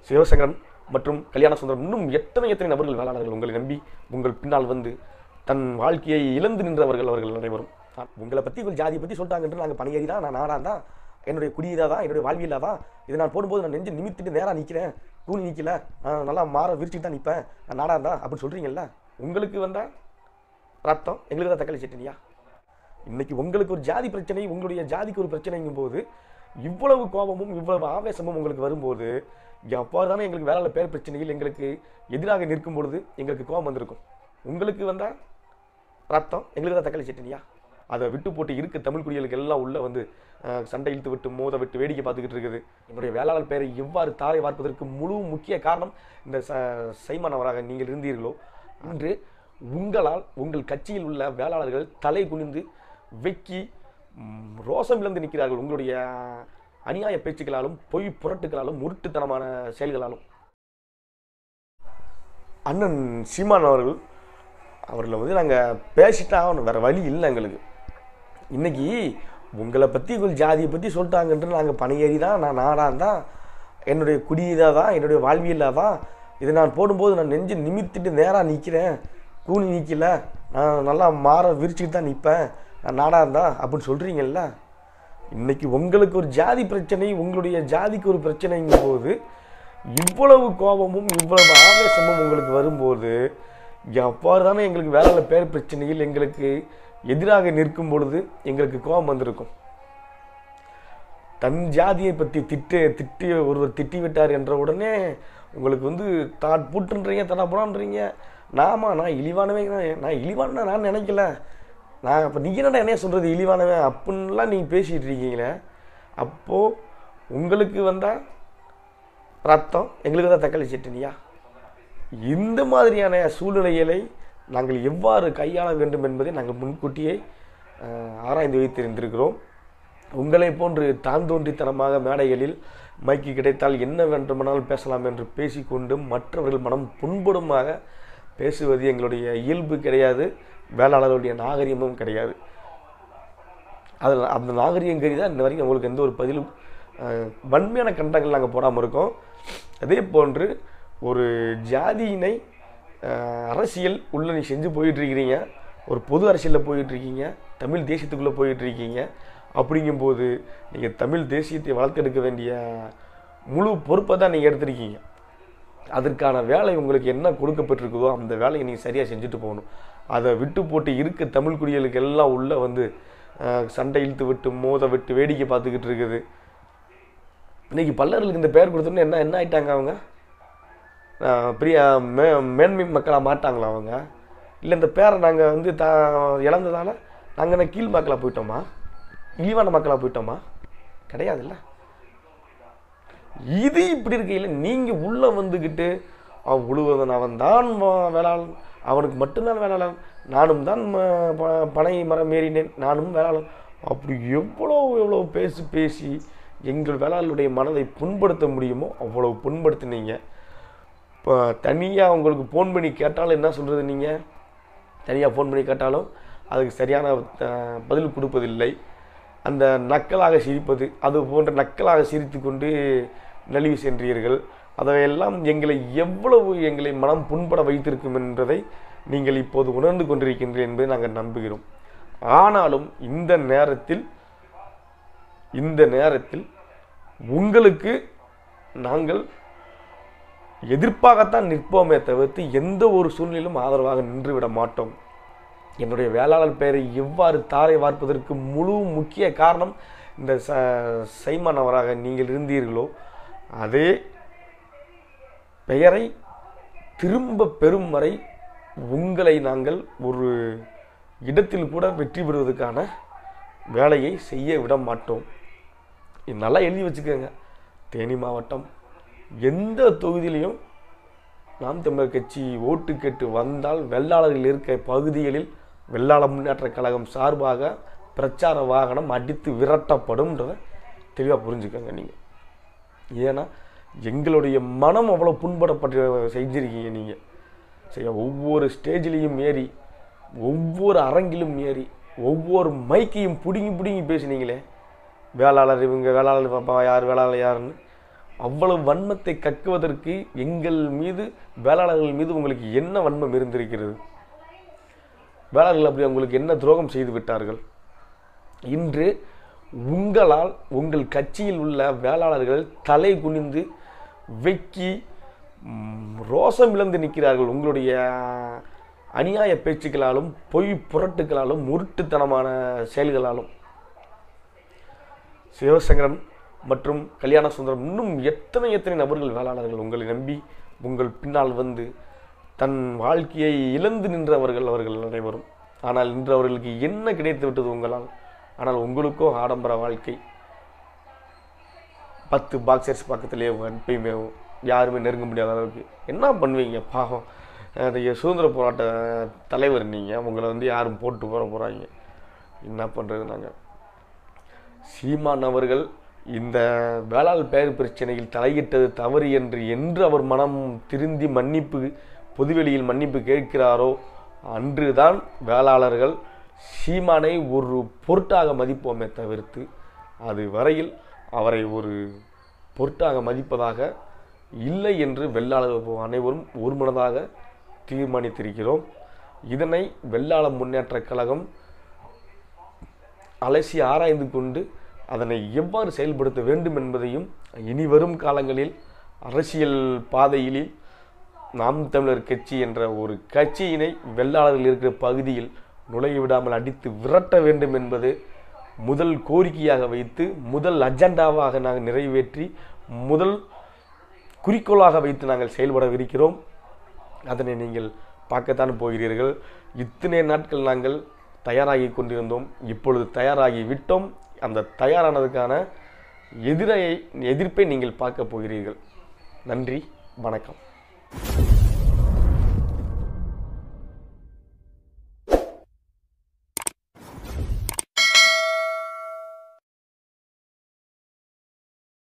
சிவசங்கரன் மற்றும் கல்யாண சுந்தரம் இன்னும் எத்தனை எத்தனை நபர்கள் வேளாளர்கள் உங்களை நம்பி உங்கள் பின்னால் வந்து தன் வாழ்க்கையை இழந்து நின்றவர்கள் அவர்கள் அனைவரும் நான் உங்களை பற்றி உங்கள் ஜாதியை பற்றி சொல்லிட்டாங்கன்று நாங்கள் பணியேறி தான் நான் நாடாக தான் என்னுடைய குடியீராக தான் என்னுடைய வாழ்வியலாக தான் இதை நான் போடும்போது நான் நெஞ்சு நிமித்திட்டு நேராக நிற்கிறேன் கூலி நிற்கல நான் நல்லா மாற விரிச்சுட்டு தான் நிற்பேன் நான் நாடாக தான் அப்படின்னு சொல்கிறீங்கல்ல உங்களுக்கு வந்தால் ரத்தம் எங்களுக்கு தான் தக்காளி சட்னியா இன்னைக்கு உங்களுக்கு ஒரு ஜாதி பிரச்சனை உங்களுடைய ஜாதிக்கு ஒரு பிரச்சனைங்கும் போது இவ்வளவு கோபமும் இவ்வளவு ஆவேசமும் உங்களுக்கு வரும்போது எவ்வாறு தானே எங்களுக்கு வேலை பேர் பிரச்சனையில் எங்களுக்கு எதிராக நிற்கும் பொழுது எங்களுக்கு கோபம் வந்திருக்கும் உங்களுக்கு வந்தால் ரத்தம் எங்களுக்கு தான் தக்காளி சட்னியா அதை விட்டு போட்டு இருக்க தமிழ் குடிகளுக்கு எல்லாம் உள்ள வந்து அஹ், சண்டை இழுத்து விட்டு மோத விட்டு வேடிக்கை பார்த்துக்கிட்டு இருக்குது என்னுடைய வேளாளர் பெயரை எவ்வாறு தாரை வார்ப்பதற்கு முழு முக்கிய காரணம் இந்த ச சைமானவராக நீங்கள் இருந்தீர்களோ அன்று உங்களால் உங்கள் கட்சியில் உள்ள வேளாளர்கள் தலை குனிந்து வெக்கி ம், ரோசம் இழந்து நிற்கிறார்கள் உங்களுடைய அநியாய பேச்சுக்களாலும் பொய் புரட்டுகளாலும் முரட்டுத்தனமான செயல்களாலும் அண்ணன் சீமான் அவர்கள் அவர்களை வந்து நாங்கள் பேசிட்டா ஆகணும் வேறு வழி இல்லை எங்களுக்கு இன்னைக்கு உங்களை பற்றி உங்கள் ஜாதியை பற்றி சொல்லிட்டாங்கன்ட்டு நாங்கள் பணியேறி தான் நான் நாடாக தான் என்னுடைய குடியீடாக தான் என்னுடைய வாழ்வியலாக தான் இதை நான் போடும்போது நான் நெஞ்சு நிமித்திட்டு நேராக நிற்கிறேன் கூலி நிற்கல நான் நல்லா மாற விரிச்சுட்டு தான் நிற்பேன் நான் நாடாக இருந்தா அப்படின்னு சொல்கிறீங்கல்ல இன்னைக்கு உங்களுக்கு ஒரு ஜாதி பிரச்சனை உங்களுடைய ஜாதிக்கு ஒரு பிரச்சனைங்கும் போது இவ்வளவு கோபமும் இவ்வளவு ஆவேசமும் உங்களுக்கு வரும்போது எவ்வாறு தானே எங்களுக்கு வேலையில பேர் பிரச்சனையில் எங்களுக்கு எதிராக நிற்கும் பொழுது எங்களுக்கு கோபம் வந்திருக்கும் தன் ஜாதியை பற்றி திட்டு திட்டி ஒருவர் திட்டி விட்டார் என்ற உடனே உங்களுக்கு வந்து தான் புட்டுன்றீங்க தடா புறான்றீங்க நாமா நான் இழிவானவன் நான் இழிவான நான் நினைக்கல நான் இப்போ நீங்கள் என்னடா என்னைய சொல்கிறது இழிவானவன் அப்படின்லாம் நீங்கள் பேசிகிட்டு இருக்கீங்களே அப்போது உங்களுக்கு வந்தால் ரத்தம் எங்களுக்கு தான் தக்காளி சட்னியா இந்த மாதிரியான சூழ்நிலைகளை நாங்கள் எவ்வாறு கையாள வேண்டும் என்பதை நாங்கள் முன்கூட்டியே அஹ், ஆராய்ந்து வைத்திருந்திருக்கிறோம் உங்களை போன்று தான் தோன்றித்தனமாக மேடைகளில் மைக்கு கிடைத்தால் என்ன வேண்டுமானாலும் பேசலாம் என்று பேசிக்கொண்டு மற்றவர்கள் மனம் புண்படுமாக பேசுவது எங்களுடைய இயல்பு கிடையாது வேளாளர்களுடைய நாகரிகமும் கிடையாது அதில் அந்த நாகரிகம் கறி தான் இந்த வரைக்கும் உங்களுக்கு எந்த ஒரு பதிலும் அஹ், வன்மையான கண்டங்கள் நாங்கள் போடாமல் இருக்கோம் அதே போன்று ஒரு ஜாதியினை அஹ், அரசியல் உள்ள நீ செஞ்சு போயிட்டு இருக்கிறீங்க ஒரு பொது அரசியலில் போயிட்டு இருக்கீங்க தமிழ் தேசியத்துக்குள்ளே போயிட்டு இருக்கீங்க அப்படிங்கும்போது நீங்கள் தமிழ் தேசியத்தை வளர்த்தெடுக்க வேண்டிய முழு பொறுப்பை தான் நீங்கள் எடுத்திருக்கீங்க அதற்கான வேலை உங்களுக்கு என்ன கொடுக்கப்பட்டிருக்குதோ அந்த வேலையை நீங்கள் சரியாக செஞ்சுட்டு போகணும் அதை விட்டு போட்டு இருக்க தமிழ் குடிகளுக்கு எல்லாம் உள்ளே வந்து அஹ், சண்டை இழுத்து விட்டு மோத விட்டு வேடிக்கை பார்த்துக்கிட்டு இருக்குது இன்னைக்கு பல்லர்களுக்கு இந்த பெயர் கொடுத்தோன்னே என்ன என்ன ஆயிட்டாங்க அவங்க அஹ், பெரிய மே மேன்மை மக்களாக மாட்டாங்களா அவங்க இல்லை இந்த பேரை நாங்கள் வந்து த இழந்ததால நாங்கள் என்ன கீழ் மக்களாக போயிட்டோமா இழிவான மக்களாக போயிட்டோமா கிடையாதுல்ல இது இப்படி இருக்கையில் நீங்கள் உள்ளே வந்துக்கிட்டு அவன் உழுவதன் அவன் தான் வேளாளன் அவனுக்கு மட்டும்தான் வேளாளன் நானும் தான் ம- ப- பனை மரம் ஏறினேன் நானும் வேளாளன் அப்படி எவ்வளோ எவ்வளோ பேசி பேசி எங்கள் வேளாளருடைய மனதை புண்படுத்த முடியுமோ அவ்வளோ புண்படுத்தினீங்க இப்போ தனியாக உங்களுக்கு ஃபோன் பண்ணி கேட்டாலும் என்ன சொல்கிறது நீங்கள் தனியாக ஃபோன் பண்ணி கேட்டாலும் அதுக்கு சரியான அஹ், பதில் கொடுப்பதில்லை அந்த நக்கலாக சிரிப்பது அது போன்ற நக்கலாக சிரித்து கொண்டு நலிவு சென்றீர்கள் அதையெல்லாம் எங்களை எவ்வளவு எங்களை மனம் புண்பட வைத்திருக்கும் என்பதை நீங்கள் இப்போது உணர்ந்து கொண்டிருக்கின்றீர்கள் என்பதை நாங்கள் நம்புகிறோம் ஆனாலும் இந்த நேரத்தில் இந்த நேரத்தில் உங்களுக்கு நாங்கள் எதிர்ப்பாகத்தான் நிற்போமே தவிர்த்து எந்த ஒரு சூழ்நிலையிலும் ஆதரவாக நின்றுவிட மாட்டோம் என்னுடைய வேளாளர் பெயரை எவ்வாறு தாரை வார்ப்பதற்கு முழு முக்கிய காரணம் இந்த ச சைமானவராக நீங்கள் இருந்தீர்களோ அதே பெயரை திரும்ப பெறும் வரை உங்களை நாங்கள் ஒரு இடத்தில் கூட வெற்றி பெறுவதற்கான வேலையை செய்ய விட மாட்டோம் இது நல்லா எழுதி வச்சுக்கோங்க தேனி மாவட்டம் எந்த தொகுதியிலையும் நாம் தமிழர் கட்சி ஓட்டு கேட்டு வந்தால் வெள்ளாளர்கள் இருக்க பகுதிகளில் வெள்ளாள முன்னேற்றக் கழகம் சார்பாக பிரச்சார வாகனம் அடித்து விரட்டப்படும்ன்றதை தெளிவாக புரிஞ்சுக்கோங்க நீங்கள் ஏன்னா எங்களுடைய மனம் அவ்வளோ புண்படப்பட்டு செஞ்சிருக்கீங்க நீங்கள் சரி ஒவ்வொரு ஸ்டேஜ்லேயும் ஏறி ஒவ்வொரு அரங்கிலும் ஏறி ஒவ்வொரு மைக்கையும் பிடுங்கி பிடுங்கி பேசுனீங்களே வேளாளர் இவங்க வேளாளர் பாப்பா யார் வேளாளர் யாருன்னு அவ்வளவு வன்மத்தை கக்குவதற்கு எங்கள் மீது வேளாளர்கள் மீது உங்களுக்கு என்ன வன்மம் இருந்திருக்கிறது வேளாளர்கள் அப்படி உங்களுக்கு என்ன துரோகம் செய்து விட்டார்கள் இன்று உங்களால் உங்கள் கட்சியில் உள்ள வேளாளர்கள் தலை குனிந்து வெக்கி ம், ரோசம் இழந்து நிற்கிறார்கள் உங்களுடைய அநியாய பேச்சுக்களாலும் பொய் புரட்டுகளாலும் முருட்டுத்தனமான செயல்களாலும் சிவசங்கரன் மற்றும் கல்யாண சுந்தரம் இன்னும் எத்தனை எத்தனை நபர்கள் வேளாளர்கள் உங்களை நம்பி உங்கள் பின்னால் வந்து தன் வாழ்க்கையை இழந்து நின்றவர்கள் அவர்கள் அனைவரும் ஆனால் இன்று அவர்களுக்கு என்ன கிடைத்து விட்டது உங்களால் ஆனால் உங்களுக்கோ ஆடம்பர வாழ்க்கை பத்து பாக்ஸர்ஸ் பக்கத்திலே எப்பயுமே யாருமே நெருங்க முடியாத அளவுக்கு என்ன பண்ணுவீங்க பாவம் அந்த சுதந்திர போராட்ட தலைவர் நீங்கள் உங்களை வந்து யாரும் போட்டு போற போகிறாங்க என்ன பண்ணுறது நாங்கள் சீமான் அவர்கள் இந்த வேளாள் பெயர் பிரச்சனையில் தலையிட்டது தவறு என்று என்று அவர் மனம் திருந்தி மன்னிப்பு பொதுவெளியில் மன்னிப்பு கேட்கிறாரோ அன்றுதான் வேளாளர்கள் சீமானை ஒரு பொருட்டாக மதிப்போமே தவிர்த்து அது வரையில் அவரை ஒரு பொருட்டாக மதிப்பதாக இல்லை என்று வெள்ளாளர் அனைவரும் ஒருமனதாக தீர்மானித்திருக்கிறோம் இதனை வெள்ளாள முன்னேற்றக் கழகம் அலசி ஆராய்ந்து கொண்டு அதனை எவ்வாறு செயல்படுத்த வேண்டும் என்பதையும் இனி வரும் காலங்களில் அரசியல் பாதையில் நாம் தமிழர் கட்சி என்ற ஒரு கட்சியினை வெள்ளாளர்கள் இருக்கிற பகுதியில் நுழைய விடாமல் அடித்து விரட்ட வேண்டும் என்பது முதல் கோரிக்கையாக வைத்து முதல் அஜெண்டாவாக நாங்கள் நிறைவேற்றி முதல் குறிக்கோளாக வைத்து நாங்கள் செயல்படவிருக்கிறோம் அதனை நீங்கள் பார்க்கத்தான் போகிறீர்கள் இத்தனை நாட்கள் நாங்கள் தயாராகி கொண்டிருந்தோம் இப்பொழுது தயாராகி விட்டோம் அந்த தயாரானதுக்கான எதிரை எதிர்ப்பை நீங்கள் பார்க்க போகிறீர்கள் நன்றி வணக்கம்